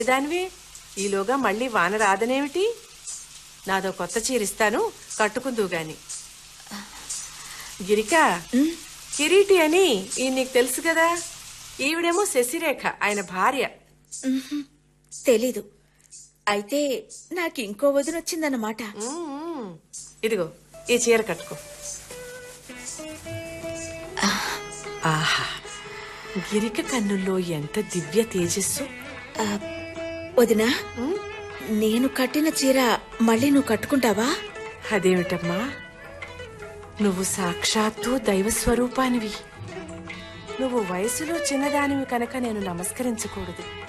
దానివి ఈలోగా మళ్ళీ వాన రాదనేమిటి నాదో కొత్త చీర ఇస్తాను కట్టుకుందువు గాని గిరిక కిరీటి అని ఈ నీకు తెలుసు కదా ఈవిడేమో శశిరేఖ ఆయన భార్య ఉహుం, తెలీదు అయితే నాకు ఇంకో వదినొచ్చిందన్నమాట మ్మ్. ఇదిగో ఈ చీర కట్టుకో ఆహా గిరిక కన్నుల్లో ఎంత దివ్య తేజస్సు ఆ, వదినా నేను కట్టిన చీర మళ్ళీ నువ్వు కట్టుకుంటావా అదేమిటమ్మా నువ్వు సాక్షాత్తు దైవ స్వరూపానివి నువ్వు వయసులో చిన్నదానివి కనుక నేను నమస్కరించకూడదు